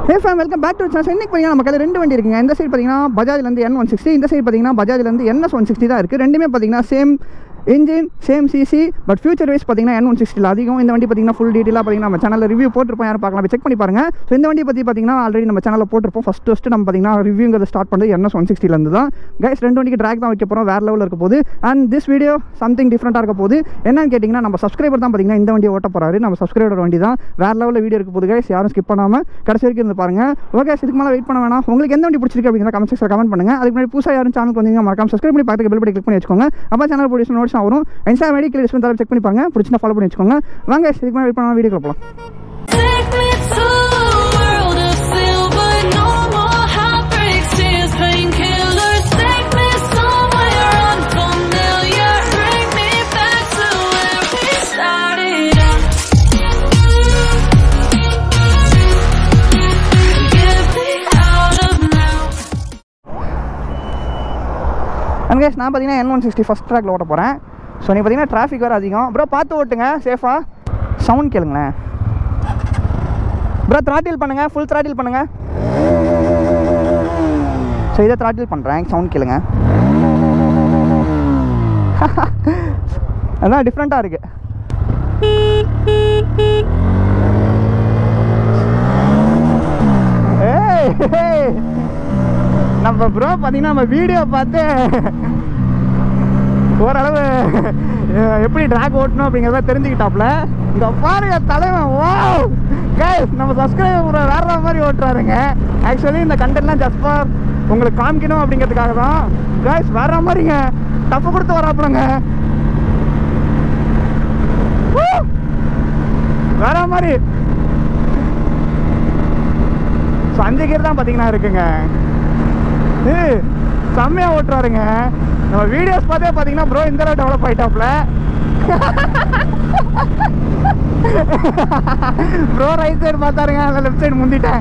Hey fam welcome back to sir இன்னைக்கு பார்த்தீங்கன்னா நம்ம கையில் ரெண்டு வண்டி இருக்குங்க இந்த சைடு பார்த்தீங்கன்னா பஜாஜ்லேருந்து என் ஒன் சிக்ஸ்டி இந்த சைடு பார்த்தீங்கன்னா பஜாஜ்லேருந்து என்எஸ் ஒன் சிக்ஸ்டி தான் இருக்குது ரெண்டுமே பார்த்தீங்கன்னா same engine same CC but future wise பார்த்தீங்கன்னா என் ஒன் சிக்ஸ்டியில் அதிகம் இந்த வண்டி பார்த்தீங்கன்னா ஃபுல் டீட்டெயிலாக பார்த்தீங்கன்னா நம்ம சேனலில் ரிவ்யூ போட்டிருப்போம் யாரும் பார்க்கலாம் செக் பண்ணி பாருங்க ஸோ இந்த வண்டி பற்றி பார்த்தீங்கன்னா ஆல்ரெடி நம்ம சேனலில் போட்டிருப்போம் ஃபஸ்ட் ஃபஸ்ட்டு நம்ம பார்த்தீங்கன்னா ரிவ்யூங்கிறது ஸ்டார்ட் பண்ணது என்எஸ் ஒன் சிக்ஸ்டிலேருந்து தான் கைஸ் ரெண்டு வண்டிக்கு ட்ராக் தான் வைக்க போகிறோம் வேறு லெவலில் இருக்க போகுது அண்ட் திஸ் வீடியோ சம்திங் டிஃப்ரெண்ட்டாக இருக்க போகுது என்னன்னு கேட்டிங்கன்னா நம்ம சப்ஸ்கிரைபர் தான் பார்த்தீங்கன்னா இந்த வண்டியை ஓட்ட போகிறாரு நம்ம சப்ஸ்கிரைபர் வண்டி தான் வேறு லெவலில் வீடியோ இருக்க போகுது கைஸ் யாரும் ஸ்கிப் பண்ணாமல் கடைசி வரைக்கும் இருந்து பாருங்க ஓகே இதுக்கு மேலே வெயிட் பண்ண வேணாம் உங்களுக்கு எந்த வண்டி பிடிச்சிருக்கு அப்படிங்கிற கமெண்ட் செக்ஷன் கமெண்ட் பண்ணுங்க அதுக்கு முன்னாடி புதுசாக யாரும் சேனல் வந்தீங்க மறக்காம சப்ஸ்கிரைப் பண்ணி பார்த்து பெல் பட்டி கிளிக் பண்ணி வச்சுக்கோங்க அப்போ சேனல் பிடிச்சி நோட்ஸ் வரும் இன்ஸ்டா ஐடி கிளிக் பண்ணி செக் பண்ணி பாருங்க பிடிச்சினா ஃபாலோ பண்ணி வச்சுக்கோங்க வாங்க இதுக்கு மேலே வெயிட் பண்ணாமல் வீடியோ போகலாம் Take me to a world of silver, no more heartbreaks, tears, painkillers. Take me somewhere unfamiliar, bring me back to where we started out. Get me out of now. And guys நான் பார்த்தீங்கன்னா N one sixty first ட்ராக்ல ஓட்ட போகிறேன் so நீ பார்த்தீங்கன்னா traffic வேறு அதிகம் bro பார்த்து ஓட்டுங்க சேஃபாக சவுண்ட் கேளுங்களேன் ப்ரோ த்ராட்டில் பண்ணுங்கள் ஃபுல் த்ராட்டில் பண்ணுங்கள் ஸோ இதை த்ராட்டில் பண்ணுறேன் சவுண்ட் கேளுங்க அதான் டிஃப்ரெண்ட்டாக இருக்குது ஏய் ஏய். நம்ம ப்ரோ பார்த்தீங்கன்னா நம்ம வீடியோ பார்த்து ஓரளவு அஹ், எப்படி ட்ராக் ஓட்டணும் அப்படிங்கிறத தெரிஞ்சுக்கிட்டாப்ல இங்க பாருங்க தலைவன் வா கைஸ் நம்ம சப்ஸ்கிரைபர் வேற மாதிரி ஓட்டுறாருங்க ஆக்சுவலி இந்த கண்டென்ட்லாம் ஜஸ்ட் ஃபார் உங்களுக்கு காமிக்கணும் அப்படிங்கிறதுக்காக தான் கைஸ் வேற மாதிரிங்க தப்பு கொடுத்து வராப்புலங்க Woo! வேற மாதிரி ஸோ அஞ்சு கீர் தான் பார்த்தீங்கன்னா இருக்குங்க ஏய், செம்மையா ஓட்டுறாருங்க நம்ம வீடியோஸ் பார்த்தே பார்த்தீங்கன்னா ப்ரோ இந்த அளவு டெவலப் ஆயிட்டாப்ல ப்ரோ ரைட் சைடு பார்த்தாருங்க அந்த லெஃப்ட் சைடு முந்திட்டேன்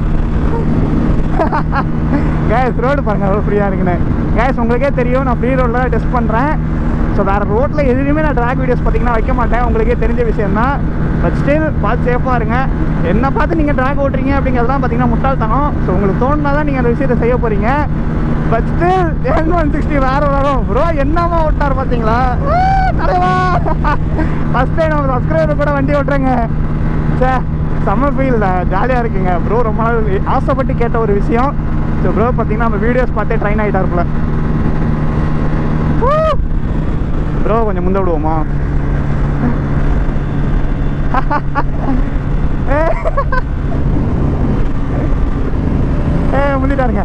கேஸ் ரோடு பாருங்க அவ்வளோ ஃப்ரீயாக இருக்குன்னு கேஸ் உங்களுக்கே தெரியும் நான் ஃப்ரீ ரோடில் தான் டெஸ்ட் பண்ணுறேன் ஸோ வேறு ரோட்டில் எதுலையுமே நான் ட்ராக் வீடியோஸ் பார்த்தீங்கன்னா வைக்க மாட்டேன் உங்களுக்கே தெரிஞ்ச விஷயம் தான் பட் ஸ்டில் பார்த்து சேஃபாக இருங்க என்ன பார்த்து நீங்கள் ட்ராக் ஓட்டுறீங்க அப்படிங்கிறதுலாம் பார்த்தீங்கன்னா முட்டாள்தனம் ஸோ உங்களுக்கு தோணுனா தான் நீங்கள் அந்த விஷயத்தை செய்ய போகிறீங்க but still N one sixty வேறு வரும் ப்ரோ என்னமா ஓட்டார் பார்த்தீங்களா ஆ, தலைவா ஃபஸ்ட் டைம் நம்ம சப்ஸ்கிரைபர் கூட வண்டி ஓட்டுறேங்க சே செம்ம ஃபீல் ஜாலியாக இருக்குங்க ப்ரோ ரொம்ப நாள் ஆசைப்பட்டு கேட்ட ஒரு விஷயம் ஸோ ப்ரோ பார்த்தீங்கன்னா நம்ம வீடியோஸ் பார்த்தே ட்ரைன் ஆகிட்டாருக்குள்ள ப்ரோ கொஞ்சம் முந்த விடுவோமா ஏ முந்திட்டாருங்க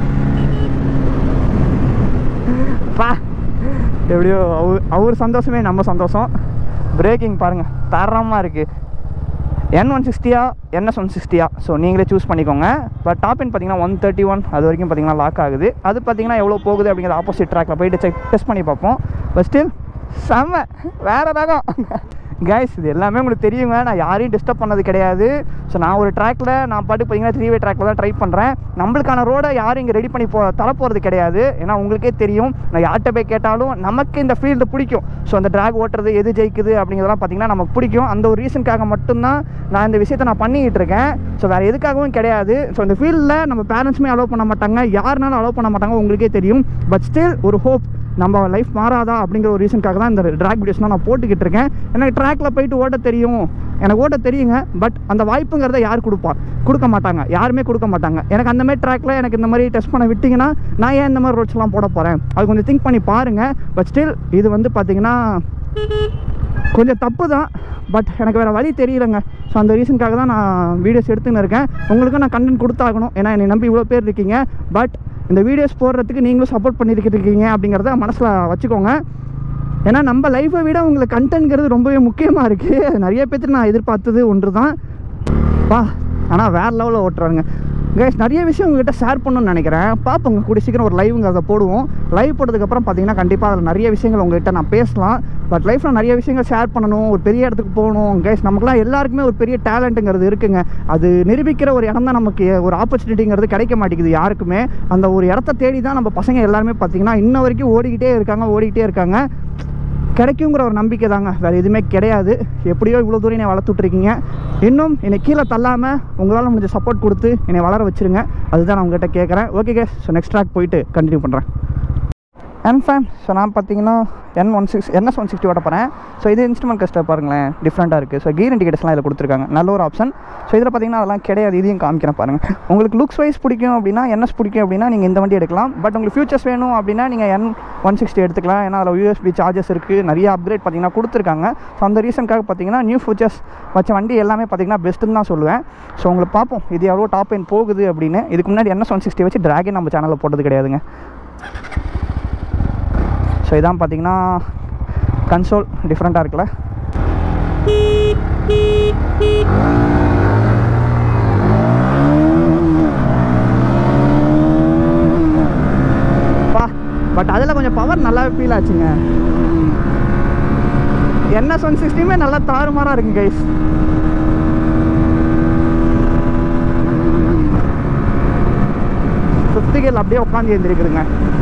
பா எப்படியோ அவர் அவர் சந்தோஷமே நம்ம சந்தோஷம் பிரேக்கிங் பாருங்கள் தரமாக இருக்குது என் ஒன் சிக்ஸ்டியா என்எஸ் ஒன் சிக்ஸ்டியா ஸோ நீங்களே சூஸ் பண்ணிக்கோங்க பட் டாப் என் பார்த்தீங்கன்னா ஒன் தேர்ட்டி ஒன் அது வரைக்கும் பார்த்தீங்கன்னா லாக் ஆகுது அது பார்த்தீங்கன்னா எவ்வளோ போகுது அப்படிங்கிற ஆப்போசிட் ட்ராக்ல போயிட்டு செக் டெஸ்ட் பண்ணி பார்ப்போம் பட் ஸ்டில் செம்ம வேறு ரகம் கைஸ் இது எல்லாமே உங்களுக்கு தெரியுங்க நான் யாரையும் டிஸ்டர்ப் பண்ணது கிடையாது ஸோ நான் ஒரு ட்ராக்ல நான் பாட்டு பார்த்தீங்கன்னா த்ரீ வே ட்ராக்ல தான் ட்ரை பண்ணுறேன் நம்மளுக்கான ரோடை யாரும் இங்கே ரெடி பண்ணி போ தர போகிறது கிடையாது ஏன்னா உங்களுக்கே தெரியும் நான் யார்கிட்ட போய் கேட்டாலும் நமக்கு இந்த ஃபீல்டு பிடிக்கும் ஸோ அந்த ட்ராக் ஓட்டுறது எது ஜெயிக்குது அப்படிங்கிறதெல்லாம் பார்த்தீங்கன்னா நமக்கு பிடிக்கும் அந்த ஒரு ரீசனுக்காக மட்டும்தான் நான் இந்த விஷயத்தை நான் பண்ணிக்கிட்டு இருக்கேன் ஸோ வேறு எதுக்காகவும் கிடையாது ஸோ இந்த ஃபீல்டில் நம்ம பேரண்ட்ஸுமே அலோவ் பண்ண மாட்டாங்க யாருனாலும் அலோவ் பண்ண மாட்டாங்க உங்களுக்கே தெரியும் பட் ஸ்டில் ஒரு ஹோப் நம்ம லைஃப் மாறாதா அப்படிங்கிற ஒரு ரீசனுக்காக தான் இந்த ட்ராக் வீடியோஸ்லாம் நான் போட்டுக்கிட்டு இருக்கேன் எனக்கு ட்ராக்ல போயிட்டு ஓட்ட தெரியும் எனக்கு ஓட்ட தெரியுங்க பட் அந்த வாய்ப்புங்கிறத யார் கொடுப்பா கொடுக்க மாட்டாங்க யாருமே கொடுக்க மாட்டாங்க எனக்கு அந்த மாதிரி ட்ராக்ல எனக்கு இந்த மாதிரி டெஸ்ட் பண்ண விட்டிங்கன்னா நான் ஏன் இந்த மாதிரி ரோட்ஸ்லாம் போட போகிறேன் அது கொஞ்சம் திங்க் பண்ணி பாருங்கள் பட் ஸ்டில் இது வந்து பார்த்தீங்கன்னா கொஞ்சம் தப்பு தான் பட் எனக்கு வேறு வழி தெரியலங்க ஸோ அந்த ரீசனுக்காக தான் நான் வீடியோஸ் எடுத்துன்னு இருக்கேன் உங்களுக்கும் நான் கண்டென்ட் கொடுத்தாகணும் ஏன்னா என்னை நம்பி இவ்வளோ பேர் இருக்கீங்க பட் இந்த வீடியோஸ் போடுறதுக்கு நீங்களும் சப்போர்ட் பண்ணியிருக்கிட்டு இருக்கீங்க அப்படிங்கிறத மனசில் வச்சுக்கோங்க ஏன்னா நம்ம லைஃப்பை விட உங்களுக்கு கண்டென்ட்ங்கிறது ரொம்பவே முக்கியமாக இருக்குது அது நிறைய பேர்த்துக்கு நான் எதிர்பார்த்தது ஒன்று தான் பா ஆனால் வேறு லெவலில் ஓட்டுறாங்க கைஸ் நிறைய விஷயம் உங்ககிட்ட ஷேர் பண்ணணும்னு நினைக்கிறேன் பார்ப்போங்க கூடிய சீக்கிரம் ஒரு லைவுங்க அதை போடுவோம் லைவ் போட்டதுக்கப்புறம் பார்த்தீங்கன்னா கண்டிப்பாக அதில் நிறைய விஷயங்கள் உங்ககிட்ட நான் பேசலாம் பட் லைஃப்பில் நிறைய விஷயங்கள் ஷேர் பண்ணணும் ஒரு பெரிய இடத்துக்கு போகணும் கைஸ் நமக்குலாம் எல்லாருக்குமே ஒரு பெரிய டேலண்ட்டுங்கிறது இருக்குங்க அது நிரூபிக்கிற ஒரு இடம் தான் நமக்கு ஒரு ஆப்பர்ச்சுனிட்டிங்கிறது கிடைக்க மாட்டேங்குது யாருக்குமே அந்த ஒரு இடத்த தேடி தான் நம்ம பசங்க எல்லாருமே பார்த்தீங்கன்னா இன்ன வரைக்கும் ஓடிக்கிட்டே இருக்காங்க ஓடிக்கிட்டே இருக்காங்க கிடைக்குங்கிற ஒரு நம்பிக்கை தாங்க வேறு எதுவுமே கிடையாது எப்படியோ இவ்வளோ தூரம் என்னை வளர்த்துட்ருக்கீங்க இன்னும் என்னை கீழே தள்ளாமல் உங்களால் முடிஞ்ச சப்போர்ட் கொடுத்து என்னை வளர வச்சுருங்க அதுதான் நான் உங்ககிட்ட கேட்குறேன் okay K so next track போயிட்டு கண்டினியூ பண்ணுறேன் என் ஃபேன் ஸோ நான் பார்த்தீங்கன்னா N one six NS one sixty ஓட்ட போகிறேன் ஸோ இது இன்ஸ்ட்ருமெண்ட் கஸ்டர் பாருங்களேன் டிஃப்ரெண்ட்டாக இருக்குது ஸோ கீர் இண்டிகேட்டர்ஸ்லாம் இதில் கொடுத்துருக்காங்க நல்ல ஒரு ஆப்ஷன் ஸோ இதில் பார்த்தீங்கன்னா அதெல்லாம் கிடையாது இதையும் காமிக்கிறேன் பாருங்கள் உங்களுக்கு லுக்ஸ் வைஸ் பிடிக்கும் அப்படின்னா என்எஸ் பிடிக்கும் அப்படின்னா நீங்கள் இந்த வண்டி எடுக்கலாம் பட் உங்களுக்கு ஃபியூச்சர்ஸ் வேணும் அப்படின்னா நீங்கள் என் ஒன் சிக்ஸ்டி எடுத்துக்கலாம் ஏன்னா அதில் யூஎஸ்பி சார்ஜஸ் இருக்குது நிறைய அப்கிரேட் பார்த்தீங்கன்னா கொடுத்துருக்காங்க ஸோ அந்த ரீசனுக்காக பார்த்தீங்கன்னா நியூ ஃபியூச்சர்ஸ் வச்ச வண்டி எல்லாமே பார்த்தீங்கன்னா பெஸ்ட்டுன்னு தான் சொல்லுவேன் ஸோ உங்களுக்கு பார்ப்போம் இது எவ்வளோ டாப் என் போகுது அப்படின்னு இதுக்கு முன்னாடி என்எஸ் ஒன் சிக்ஸ்டி வச்சு டிராகன் நம்ம சேனலில் போட்டது கிடையாதுங்க ஸோ இதான் பார்த்தீங்கன்னா கன்சோல் டிஃப்ரெண்ட்டாக இருக்குல்ல பா பட் அதில் கொஞ்சம் பவர் நல்லாவே ஃபீல் ஆச்சுங்க என்எஸ் ஒன் சிக்ஸ்டியுமே நல்லா தாறுமாறாக இருக்குங்க கைஸ் ஃபிஃப்த் கேல் அப்படியே உட்காந்து எழுந்திருக்குதுங்க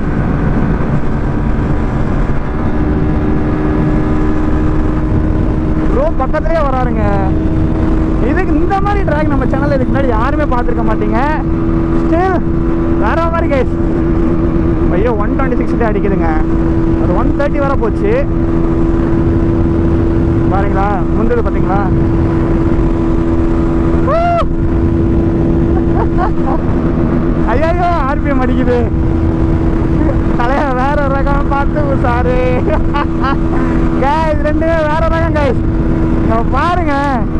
ப்ரோ பக்கத்துலேயே வராருங்க இதுக்கு இந்த மாதிரி ட்ராக் நம்ம சேனலில் இதுக்கு முன்னாடி யாருமே பார்த்துருக்க மாட்டீங்க ஸ்டில் வேற மாதிரி கைஸ் ஐயோ ஒன் டுவெண்ட்டி சிக்ஸ் அடிக்குதுங்க ஒரு ஒன் தேர்ட்டி வர போச்சு பாருங்களா முந்தது பார்த்தீங்களா ஐயோ ஆர்பிஎம் அடிக்குது தலைய வேற ரகம் பார்த்து சாரு கைஸ் ரெண்டுமே வேற ரகம் கைஸ் பாருங்க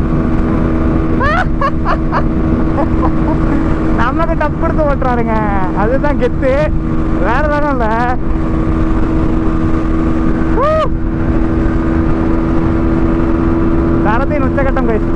நமக்கு டப் கொடுத்து ஓட்டுறாருங்க அதுதான் கெத்து வேற ரகம் இல்ல தரத்தின் உச்சகட்டம் கைஸ்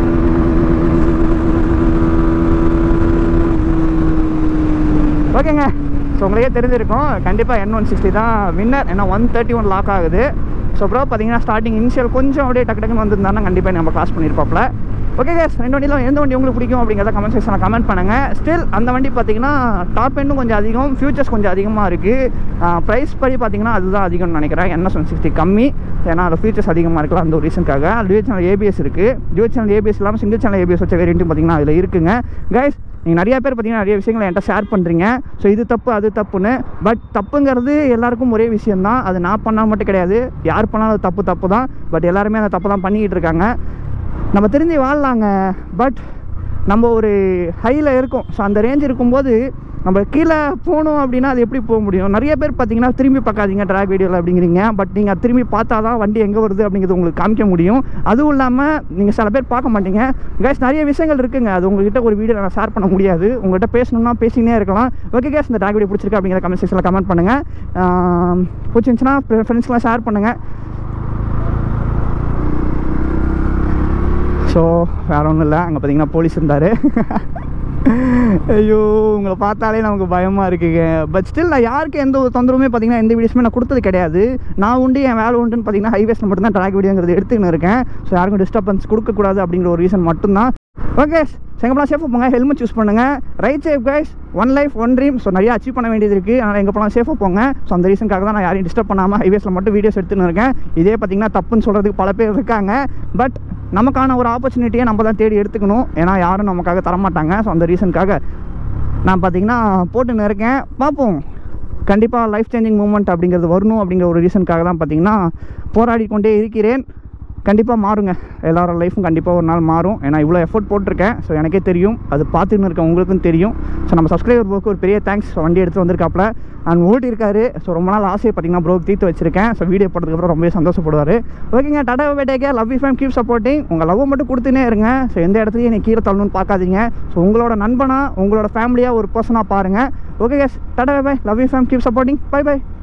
ஓகேங்க ஸோ உங்களுக்கே தெரிஞ்சிருக்கும் கண்டிப்பாக என் ஒன் சிக்ஸ்டி தான் வின்னர் ஏன்னா ஒன் தேர்ட்டி ஒன் லாக் ஆகுது ஸோ ப்ரோ பார்த்தீங்கன்னா ஸ்டார்டிங் இனிஷியல் கொஞ்சம் அப்படியே டக்கு டக்குன்னு வந்திருந்தாருன்னா கண்டிப்பாக நம்ம கிளாஸ் பண்ணியிருப்பாப்ல ஓகே கேஸ் ரெண்டு வண்டியில் எந்த வண்டி உங்களுக்கு பிடிக்கும் அப்படிங்கிறத கமெண்ட் செக்ஷனில் கமெண்ட் பண்ணுங்கள் ஸ்டில் அந்த வண்டி பார்த்தீங்கன்னா டாப் எண்டும் கொஞ்சம் அதிகம் ஃபியூச்சர்ஸ் கொஞ்சம் அதிகமாக இருக்குது ப்ரைஸ் படி பார்த்தீங்கன்னா அதுதான் அதிகம்னு நினைக்கிறேன் என்ன ஒன் சிக்ஸ்டி கம்மி ஏன்னா அதில் ஃபீச்சர்ஸ் அதிகமாக இருக்கலாம் அந்த ஒரு ரீசனுக்காக டுவெல் சேனல் ஏபிஎஸ் இருக்குது டுவெல் சேனல் ஏபிஎஸ் இல்லாமல் சிங்கிள் சேனல் ஏபிஎஸ் வச்ச வேரியண்ட்டும் பார்த்தீங்கன்னா அதில் இருக்குங்க கைஸ் நீங்கள் நிறைய பேர் பார்த்தீங்கன்னா நிறைய விஷயங்களை என்கிட்ட ஷேர் பண்ணுறீங்க ஸோ இது தப்பு அது தப்புன்னு பட் தப்புங்கிறது எல்லாருக்கும் ஒரே விஷயந்தான் அது நான் பண்ணால் மட்டும் கிடையாது யார் பண்ணாலும் அது தப்பு தப்பு தான் பட் எல்லாருமே அந்த தப்பு தான் பண்ணிக்கிட்டு இருக்காங்க நம்ம தெரிஞ்சு வாழலாங்க பட் நம்ம ஒரு ஹையில் இருக்கோம் ஸோ அந்த ரேஞ்ச் இருக்கும்போது நம்ம கீழே போகணும் அப்படின்னா அது எப்படி போக முடியும் நிறைய பேர் பார்த்தீங்கன்னா திரும்பி பார்க்காதீங்க ட்ராக் வீடியோவில் அப்படிங்கிறீங்க பட் நீங்கள் திரும்பி பார்த்தா தான் வண்டி எங்கே வருது அப்படிங்கிறது உங்களுக்கு காமிக்க முடியும் அதுவும் இல்லாமல் நீங்கள் சில பேர் பார்க்க மாட்டீங்க கேஸ் நிறைய விஷயங்கள் இருக்குங்க அது உங்ககிட்ட ஒரு வீடியோ நான் ஷேர் பண்ண முடியாது உங்கள்கிட்ட பேசணும்னா பேசினே இருக்கலாம் ஓகே கேஸ் இந்த ட்ராக் வீடியோ பிடிச்சிருக்கு அப்படிங்கிற கமெண்ட் செக்ஷனில் கமெண்ட் பண்ணுங்கள் பிடிச்சிருந்துச்சுன்னா ஃப்ரெண்ட்ஸ்க்கெலாம் ஷேர் பண்ணுங்கள் ஸோ வேற ஒன்றும் இல்லை அங்கே பார்த்தீங்கன்னா போலீஸ் இருந்தார் ஐயோ உங்களை பார்த்தாலே நமக்கு பயமாக இருக்குங்க பட் ஸ்டில் நான் யாருக்கு எந்த ஒரு தொந்தரவுமே பார்த்தீங்கன்னா எந்த வீடியோஸுமே நான் கொடுத்தது கிடையாது நான் உண்டு என் வேலை உண்டுன்னு பார்த்தீங்கன்னா ஹைவேஸில் மட்டும்தான் ட்ராக் வீடியோங்கிறது எடுத்துக்கின்னு இருக்கேன் ஸோ யாருக்கும் டிஸ்டர்பன்ஸ் கொடுக்கக்கூடாது அப்படிங்கிற ஒரு ரீசன் மட்டும்தான் ஓகே செங்கப்பலாம் சேஃபாக போங்க ஹெல்மெட் சூஸ் பண்ணுங்கள் ride safe guys one life one dream so நிறைய அச்சீவ் பண்ண வேண்டியது இருக்குது அதனால் எங்கே போனால் சேஃபாக போங்க ஸோ அந்த ரீசனுக்காக தான் நான் யாரையும் டிஸ்டர்ப் பண்ணாமல் ஹைவேஸில் மட்டும் வீடியோஸ் எடுத்துன்னு இருக்கேன் இதே பார்த்தீங்கன்னா தப்புன்னு சொல்கிறதுக்கு பல பேர் இருக்காங்க பட் நமக்கான ஒரு ஆப்பர்ச்சுனிட்டியை நம்ம தான் தேடி எடுத்துக்கணும் ஏன்னா யாரும் நமக்காக தரமாட்டாங்க ஸோ அந்த ரீசனுக்காக நான் பார்த்தீங்கன்னா போட்டுன்னு இருக்கேன் பார்ப்போம் கண்டிப்பாக லைஃப் சேஞ்சிங் மூமெண்ட் அப்படிங்கிறது வரணும் அப்படிங்கிற ஒரு ரீசனுக்காக தான் பார்த்தீங்கன்னா போராடி கொண்டே இருக்கிறேன் கண்டிப்பாக மாறுங்க எல்லாரோட லைஃப்பும் கண்டிப்பாக ஒரு நாள் மாறும் ஏன்னா இவ்வளோ எஃபோர்ட் போட்டிருக்கேன் ஸோ எனக்கே தெரியும் அது பார்த்துன்னு இருக்க உங்களுக்கும் தெரியும் ஸோ நம்ம சப்ஸ்கிரைபர் ப்ரோக்கு ஒரு பெரிய தேங்க்ஸ் வண்டி எடுத்து வந்திருக்காப்புல அண்ட் ஓட்டி இருக்காரு ஸோ ரொம்ப நாள் ஆசையை பார்த்தீங்கன்னா ப்ரோ தீர்த்து வச்சிருக்கேன் ஸோ வீடியோ போட்டதுக்கப்புறம் ரொம்பவே சந்தோஷப்படுவார் ஓகேங்க டாடா பேட்டேக்கே love you fam keep supporting உங்கள் லவ் மட்டும் கொடுத்துனே இருங்க ஸோ எந்த இடத்துலையும் நீ கீழே தள்ளணும்னு பார்க்காதீங்க ஸோ உங்களோட நண்பனா உங்களோட ஃபேமிலியாக ஒரு பர்சனாக பாருங்கள் okay guys tata bye love you fam keep supporting bye by